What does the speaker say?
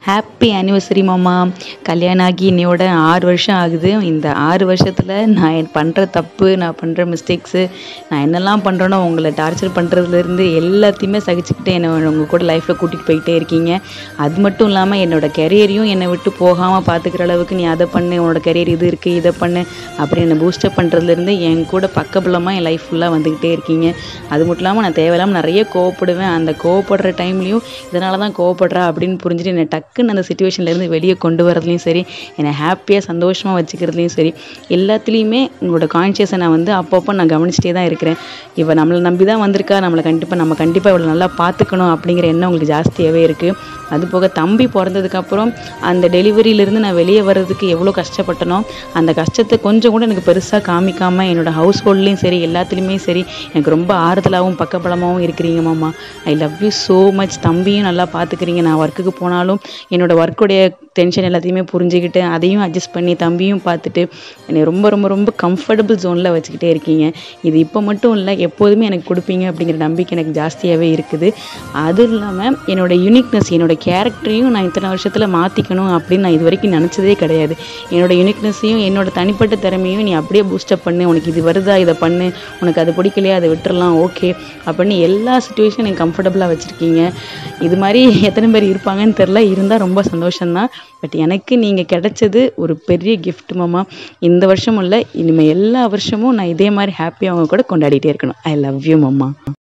happy anniversary மாமா கல்யாணம் ஆகி இன்னையோட ஆறு வருஷம் ஆகுது இந்த ஆறு வருஷத்தில் நான் பண்ணுற தப்பு நான் பண்ணுற மிஸ்டேக்ஸு நான் என்னெல்லாம் பண்ணுறேனோ உங்களை டார்ச்சர் பண்ணுறதுலேருந்து எல்லாத்தையுமே சகிச்சுக்கிட்டு என்னை உங்கள் கூட லைஃப்பில் கூட்டிகிட்டு போயிட்டே இருக்கீங்க அது மட்டும் இல்லாமல் என்னோட கெரியரையும் என்னை விட்டு போகாமல் பார்த்துக்கிற அளவுக்கு நீ அதை பண்ணு உன்னோட கெரியர் இது இருக்குது இதை பண்ணு அப்படி என்னை பூஸ்டப் பண்ணுறதுலேருந்து என் கூட பக்கபலமாக என் லைஃப் ஃபுல்லாக வந்துக்கிட்டே இருக்கீங்க அது மட்டும் இல்லாமல் நான் தேவையில்லாமல் நிறைய கோவப்படுவேன் அந்த கோவப்படுற டைம்லேயும் இதனால தான் கோவப்படுறா அப்படின்னு புரிஞ்சுட்டு என்னை டக்குன்னு அந்த சுச்சுவேஷன்லேருந்து வெளியே கொண்டு வரதுலையும் சரி என்னை ஹாப்பியாக சந்தோஷமாக வச்சுக்கிறதுலையும் சரி எல்லாத்துலேயுமே உங்களோட கான்ஷியஸை நான் வந்து அப்பப்போ நான் கவனிச்சிட்டே தான் இருக்கிறேன் இவ நம்மளை நம்பி தான் வந்திருக்கா நம்மளை கண்டிப்பாக நம்ம கண்டிப்பாக இவ்வளோ நல்லா பார்த்துக்கணும் அப்படிங்கிற எண்ணம் உங்களுக்கு ஜாஸ்தியாகவே இருக்குது அது போக தம்பி பிறந்ததுக்கப்புறம் அந்த டெலிவரியிலேருந்து நான் வெளியே வர்றதுக்கு எவ்வளோ கஷ்டப்பட்டனோ அந்த கஷ்டத்தை கொஞ்சம் கூட எனக்கு பெருசாக காமிக்காமல் என்னோட ஹவுஸ் ஹோல்ட்லேயும் சரி எல்லாத்துலேயுமே சரி எனக்கு ரொம்ப ஆறுதலாகவும் பக்கபலமாகவும் இருக்கிறீங்க மாமா I love you so much தம்பியும் நல்லா பார்த்துக்கிறீங்க நான் ஒர்க்குக்கு போனாலும் என்னோட ஒர்க்குடைய டென்ஷன் எல்லாத்தையுமே புரிஞ்சுக்கிட்டு அதையும் அட்ஜஸ்ட் பண்ணி தம்பியும் பார்த்துட்டு என்னை ரொம்ப ரொம்ப ரொம்ப கம்ஃபர்டபுள் ஜோனில் வச்சுக்கிட்டே இருக்கீங்க இது இப்போ மட்டும் இல்லை எப்போதுமே எனக்கு கொடுப்பீங்க அப்படிங்கிற நம்பிக்கை எனக்கு ஜாஸ்தியாகவே இருக்குது அதுவும் இல்லாமல் என்னோட யூனிக்னஸ் என்னோட கேரக்டரையும் நான் இத்தனை வருஷத்தில் மாற்றிக்கணும் அப்படின்னு நான் இது வரைக்கும் நினச்சதே கிடையாது என்னோட யூனிக்னஸையும் என்னோட தனிப்பட்ட திறமையும் நீ அப்படியே பூஸ்டப் பண்ணு உனக்கு இது வருதா இதை பண்ணு உனக்கு அது பிடிக்கலையா அதை விட்டுறலாம் ஓகே அப்படின்னு எல்லா சுச்சுவேஷனும் எனக்கு கம்ஃபர்டபுளாக வச்சுருக்கீங்க இது மாதிரி எத்தனை பேர் இருப்பாங்கன்னு தெரில இருந்தால் ரொம்ப சந்தோஷம்தான் பட் எனக்கு நீங்கள் கிடைச்சது ஒரு பெரிய gift மாமா இந்த வருஷம் இல்லை இனிமேல் எல்லா வருஷமும் நான் இதே மாதிரி ஹாப்பியாக அவங்க கூட கொண்டாடிட்டே இருக்கணும் ஐ லவ் யூ மாமா